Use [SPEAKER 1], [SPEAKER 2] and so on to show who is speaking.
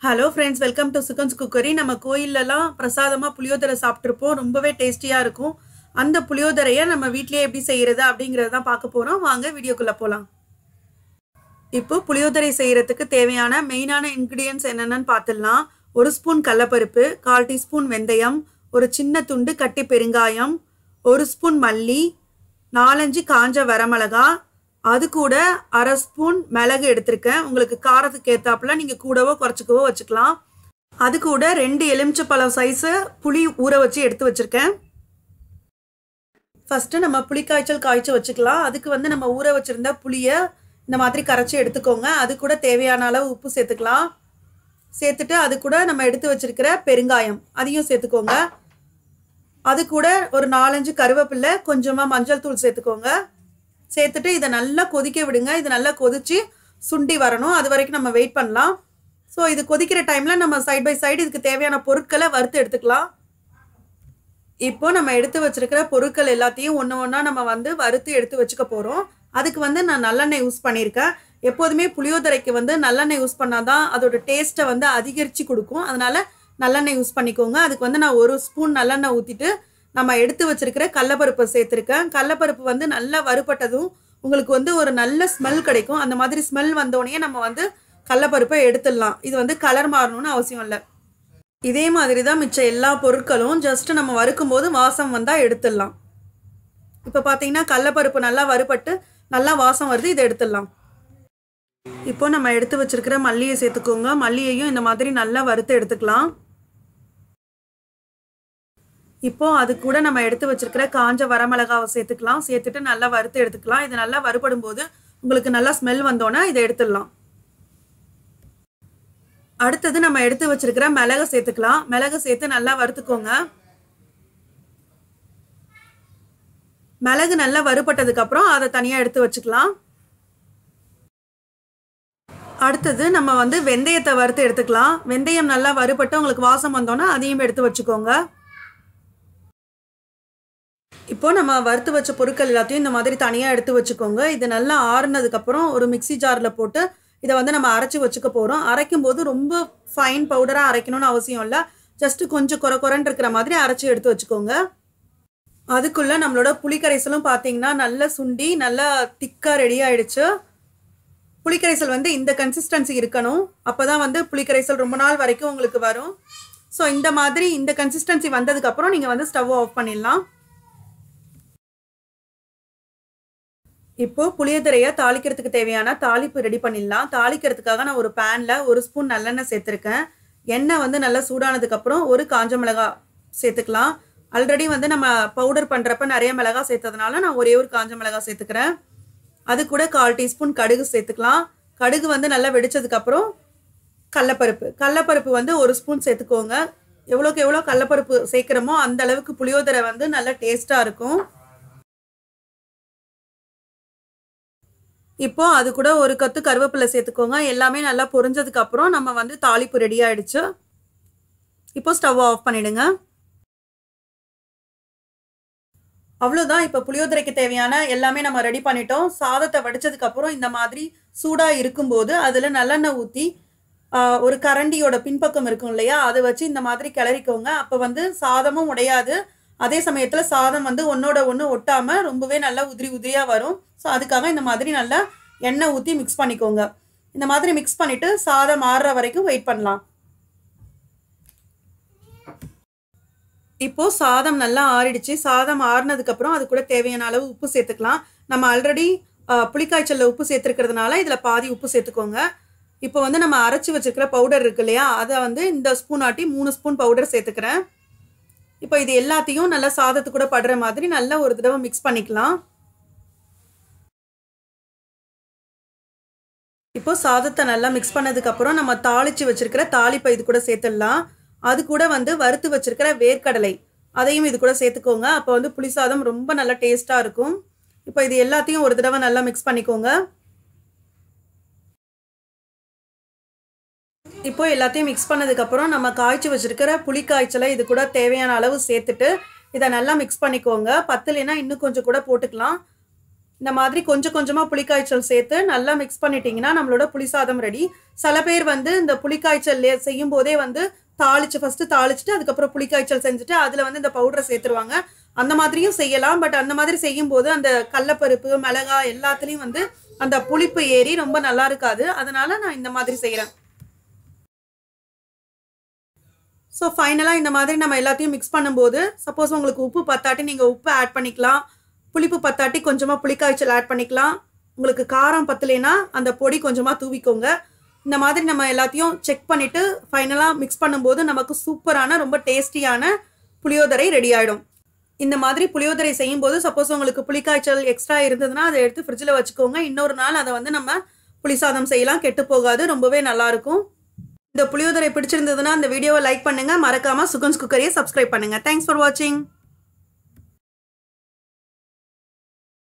[SPEAKER 1] hello friends welcome to Sugan's cookery நம்ம கோயில்லலாம் பிரசாதமாக புளியோதரை சாப்பிட்ருப்போம் ரொம்பவே டேஸ்டியாக இருக்கும் அந்த புளியோதரையை நம்ம வீட்லேயே எப்படி செய்கிறது அப்படிங்கிறத தான் பார்க்க போகிறோம் வாங்க வீடியோக்குள்ளே போகலாம் இப்போ புளியோதரை செய்கிறதுக்கு தேவையான மெயினான இன்க்ரீடியன்ஸ் என்னென்னு பார்த்துடலாம் ஒரு ஸ்பூன் கடலப்பருப்பு கால் டீஸ்பூன் வெந்தயம் ஒரு சின்ன துண்டு கட்டி பெருங்காயம் ஒரு ஸ்பூன் மல்லி நாலஞ்சு காஞ்ச வரமிளகா அது கூட அரை ஸ்பூன் மிளகு எடுத்திருக்கேன் உங்களுக்கு காரத்துக்கு ஏற்றாப்புல நீங்கள் கூடவோ குறைச்சிக்கவோ வச்சுக்கலாம் அது கூட ரெண்டு எலுமிச்சப்பழம் சைஸு புளி ஊற வச்சு எடுத்து வச்சுருக்கேன் ஃபஸ்ட்டு நம்ம புளி காய்ச்சல் காய்ச்சி வச்சுக்கலாம் அதுக்கு வந்து நம்ம ஊற வச்சுருந்த புளியை இந்த மாதிரி கரைச்சி எடுத்துக்கோங்க அது கூட தேவையான அளவு உப்பு சேர்த்துக்கலாம் சேர்த்துட்டு அது கூட நம்ம எடுத்து வச்சிருக்கிற பெருங்காயம் அதையும் சேர்த்துக்கோங்க அது கூட ஒரு நாலஞ்சு கருவேப்பில்லை கொஞ்சமாக மஞ்சள் தூள் சேர்த்துக்கோங்க சேர்த்துட்டு இதை நல்லா கொதிக்க விடுங்க இது நல்லா கொதிச்சு சுண்டி வரணும் அது வரைக்கும் நம்ம வெயிட் பண்ணலாம் ஸோ இது கொதிக்கிற டைமில் நம்ம சைட் பை சைடு இதுக்கு தேவையான பொருட்களை வறுத்து எடுத்துக்கலாம் இப்போ நம்ம எடுத்து வச்சிருக்கிற பொருட்கள் எல்லாத்தையும் ஒன்று ஒன்றா நம்ம வந்து வறுத்து எடுத்து வச்சுக்க போகிறோம் அதுக்கு வந்து நான் நல்லெண்ணெய் யூஸ் பண்ணியிருக்கேன் எப்போதுமே புளியோதரைக்கு வந்து நல்லெண்ணெய் யூஸ் பண்ணால் தான் அதோட டேஸ்ட்டை வந்து அதிகரித்து கொடுக்கும் அதனால் நல்லெண்ணெய் யூஸ் பண்ணிக்கோங்க அதுக்கு வந்து நான் ஒரு ஸ்பூன் நல்லெண்ணெய் ஊற்றிட்டு நம்ம எடுத்து வச்சிருக்கிற கடலப்பருப்பை சேர்த்துருக்கேன் கடலப்பருப்பு வந்து நல்லா வறுபட்டதும் உங்களுக்கு வந்து ஒரு நல்ல ஸ்மெல் கிடைக்கும் அந்த மாதிரி ஸ்மெல் வந்தோடனே நம்ம வந்து கடலப்பருப்பை எடுத்துடலாம் இது வந்து கலர் மாறணும்னு அவசியம் இல்லை இதே மாதிரி தான் மிச்ச எல்லா பொருட்களும் ஜஸ்ட் நம்ம வறுக்கும் போது வாசம் வந்தால் எடுத்துடலாம் இப்போ பார்த்தீங்கன்னா கடலப்பருப்பு நல்லா வறுபட்டு நல்லா வாசம் வருது இதை எடுத்துடலாம் இப்போ நம்ம எடுத்து வச்சிருக்கிற மல்லியை சேர்த்துக்கோங்க மல்லியையும் இந்த மாதிரி நல்லா வறுத்து எடுத்துக்கலாம் இப்போ அது கூட நம்ம எடுத்து வச்சிருக்கிற காஞ்ச வரமிளகாவை சேர்த்துக்கலாம் சேர்த்துட்டு நல்லா வறுத்து எடுத்துக்கலாம் இது நல்லா வறுபடும் போது உங்களுக்கு நல்லா ஸ்மெல் வந்தோன்னே இதை எடுத்துடலாம் அடுத்தது நம்ம எடுத்து வச்சிருக்கிற மிளகு சேர்த்துக்கலாம் மிளகு சேர்த்து நல்லா வறுத்துக்கோங்க மிளகு நல்லா வறுபட்டதுக்கு அப்புறம் அதை தனியாக எடுத்து வச்சுக்கலாம் அடுத்தது நம்ம வந்து வெந்தயத்தை வறுத்து எடுத்துக்கலாம் வெந்தயம் நல்லா வறுபட்டு உங்களுக்கு வாசம் வந்தோன்னா அதையும் எடுத்து வச்சுக்கோங்க இப்போ நம்ம வறுத்து வச்ச பொருட்கள் எல்லாத்தையும் இந்த மாதிரி தனியாக எடுத்து வச்சுக்கோங்க இது நல்லா ஆறுனதுக்கப்புறம் ஒரு மிக்சி ஜாரில் போட்டு இதை வந்து நம்ம அரைச்சி வச்சுக்க போகிறோம் அரைக்கும் போது ரொம்ப ஃபைன் பவுடராக அரைக்கணும்னு அவசியம் இல்லை ஜஸ்ட்டு கொஞ்சம் குறை குறைன்னு இருக்கிற மாதிரி அரைச்சி எடுத்து வச்சுக்கோங்க அதுக்குள்ளே நம்மளோட புளிக்கரைசலும் பார்த்தீங்கன்னா நல்லா சுண்டி நல்லா திக்காக ரெடி ஆயிடுச்சு புளிக்கரைசல் வந்து இந்த கன்சிஸ்டன்சி இருக்கணும் அப்போ தான் வந்து புளிக்கரைசல் ரொம்ப நாள் வரைக்கும் உங்களுக்கு வரும் ஸோ இந்த மாதிரி இந்த கன்சிஸ்டன்சி வந்ததுக்கப்புறம் நீங்கள் வந்து ஸ்டவ் ஆஃப் பண்ணிடலாம் இப்போ புளியோதரையை தாளிக்கிறதுக்கு தேவையான தாளிப்பு ரெடி பண்ணிடலாம் தாளிக்கிறதுக்காக நான் ஒரு பேனில் ஒரு ஸ்பூன் நல்லெண்ணெய் சேர்த்துருக்கேன் எண்ணெய் வந்து நல்லா சூடானதுக்கப்புறம் ஒரு காஞ்ச மிளகா சேர்த்துக்கலாம் ஆல்ரெடி வந்து நம்ம பவுடர் பண்ணுறப்ப நிறைய மிளகா சேர்த்ததுனால நான் ஒரே ஒரு காஞ்ச மிளகா சேர்த்துக்கிறேன் அது கூட கால் டீஸ்பூன் கடுகு சேர்த்துக்கலாம் கடுகு வந்து நல்லா வெடிச்சதுக்கப்புறம் கடலப்பருப்பு கடலப்பருப்பு வந்து ஒரு ஸ்பூன் சேர்த்துக்கோங்க எவ்வளோக்கு எவ்வளோ கடலப்பருப்பு சேர்க்குறோமோ அந்த அளவுக்கு புளியோதரை வந்து நல்லா டேஸ்ட்டாக இருக்கும் இப்போ அது கூட ஒரு கத்து கருவேப்பிலை சேர்த்துக்கோங்க எல்லாமே நல்லா பொரிஞ்சதுக்கு அப்புறம் நம்ம வந்து தாளிப்பு ரெடி ஆயிடுச்சு இப்போ ஸ்டவ் ஆஃப் பண்ணிடுங்க அவ்வளோதான் இப்போ புளியோதரைக்கு தேவையான எல்லாமே நம்ம ரெடி பண்ணிட்டோம் சாதத்தை வடிச்சதுக்கு அப்புறம் இந்த மாதிரி சூடாக இருக்கும்போது அதில் நல்லெண்ணெய் ஊற்றி ஒரு கரண்டியோட பின்பக்கம் இருக்கும் இல்லையா அதை வச்சு இந்த மாதிரி கிளறிக்கோங்க அப்போ வந்து சாதமும் உடையாது அதே சமயத்தில் சாதம் வந்து ஒன்றோட ஒன்று ஒட்டாமல் ரொம்பவே நல்லா உதிரி உதிரியாக வரும் ஸோ அதுக்காக இந்த மாதிரி நல்லா எண்ணெய் ஊற்றி மிக்ஸ் பண்ணிக்கோங்க இந்த மாதிரி மிக்ஸ் பண்ணிவிட்டு சாதம் ஆறுற வரைக்கும் வெயிட் பண்ணலாம் இப்போது சாதம் நல்லா ஆறிடுச்சு சாதம் ஆறுனதுக்கப்புறம் அது கூட தேவையான அளவு உப்பு சேர்த்துக்கலாம் நம்ம ஆல்ரெடி புளிக்காய்ச்சலில் உப்பு சேர்த்துருக்கிறதுனால இதில் பாதி உப்பு சேர்த்துக்கோங்க இப்போ வந்து நம்ம அரைச்சி வச்சுருக்கிற பவுடர் இருக்கு இல்லையா அதை வந்து இந்த ஸ்பூன் ஆட்டி மூணு ஸ்பூன் பவுடர் சேர்த்துக்கிறேன் இப்போ இது எல்லாத்தையும் நல்லா சாதத்து கூட படுற மாதிரி நல்லா ஒரு தடவை மிக்ஸ் பண்ணிக்கலாம் இப்போ சாதத்தை நல்லா மிக்ஸ் பண்ணதுக்கப்புறம் நம்ம தாளித்து வச்சுருக்கிற தாளிப்பை இது கூட சேர்த்துடலாம் அது கூட வந்து வறுத்து வச்சுருக்கிற வேர்க்கடலை அதையும் இது கூட சேர்த்துக்கோங்க அப்போ வந்து புளி சாதம் ரொம்ப நல்லா டேஸ்ட்டாக இருக்கும் இப்போ இது எல்லாத்தையும் ஒரு தடவை நல்லா மிக்ஸ் பண்ணிக்கோங்க இப்போ எல்லாத்தையும் மிக்ஸ் பண்ணதுக்கப்புறம் நம்ம காய்ச்சி வச்சுருக்கிற புளி காய்ச்சலை இது கூட தேவையான அளவு சேர்த்துட்டு இதை நல்லா மிக்ஸ் பண்ணிக்கோங்க பத்துலைனா இன்னும் கொஞ்சம் கூட போட்டுக்கலாம் இந்த மாதிரி கொஞ்சம் கொஞ்சமாக புளிக்காய்ச்சல் சேர்த்து நல்லா மிக்ஸ் பண்ணிட்டீங்கன்னா நம்மளோட புளிசாதம் ரெடி சில பேர் வந்து இந்த புளிக்காய்ச்சல் செய்யும் போதே வந்து தாளிச்சு ஃபர்ஸ்ட் தாளிச்சுட்டு அதுக்கப்புறம் புளிக்காய்ச்சல் செஞ்சுட்டு அதில் வந்து இந்த பவுடரை சேர்த்துருவாங்க அந்த மாதிரியும் செய்யலாம் பட் அந்த மாதிரி செய்யும் போது அந்த கடலப்பருப்பு மிளகாய் எல்லாத்துலேயும் வந்து அந்த புளிப்பு ஏறி ரொம்ப நல்லா இருக்காது அதனால நான் இந்த மாதிரி செய்கிறேன் ஸோ ஃபைனலாக இந்த மாதிரி நம்ம எல்லாத்தையும் மிக்ஸ் பண்ணும்போது சப்போஸ் உங்களுக்கு உப்பு பத்தாட்டி நீங்கள் உப்பு ஆட் பண்ணிக்கலாம் புளிப்பு பத்தாட்டி கொஞ்சமாக புளிக்காய்ச்சல் ஆட் பண்ணிக்கலாம் உங்களுக்கு காரம் பத்தலைன்னா அந்த பொடி கொஞ்சமாக தூவிக்கோங்க இந்த மாதிரி நம்ம எல்லாத்தையும் செக் பண்ணிவிட்டு ஃபைனலாக மிக்ஸ் பண்ணும்போது நமக்கு சூப்பரான ரொம்ப டேஸ்டியான புளியோதரை ரெடி ஆகிடும் இந்த மாதிரி புளியோதரை செய்யும்போது சப்போஸ் உங்களுக்கு புளிக்காய்ச்சல் எக்ஸ்ட்ரா இருந்ததுன்னா அதை எடுத்து ஃப்ரிட்ஜில் வச்சுக்கோங்க இன்னொரு நாள் அதை வந்து நம்ம புளிசாதம் செய்யலாம் கெட்டு போகாது ரொம்பவே நல்லாயிருக்கும் இந்த புளியோதரை பிடிச்சிருந்ததுன்னா இந்த வீடியோவை லைக் பண்ணுங்கள் மறக்காமல் சுகன்ஸ் குக்கரையை சப்ஸ்கிரைப் பண்ணுங்கள் தேங்க்ஸ் ஃபார் வாட்சிங்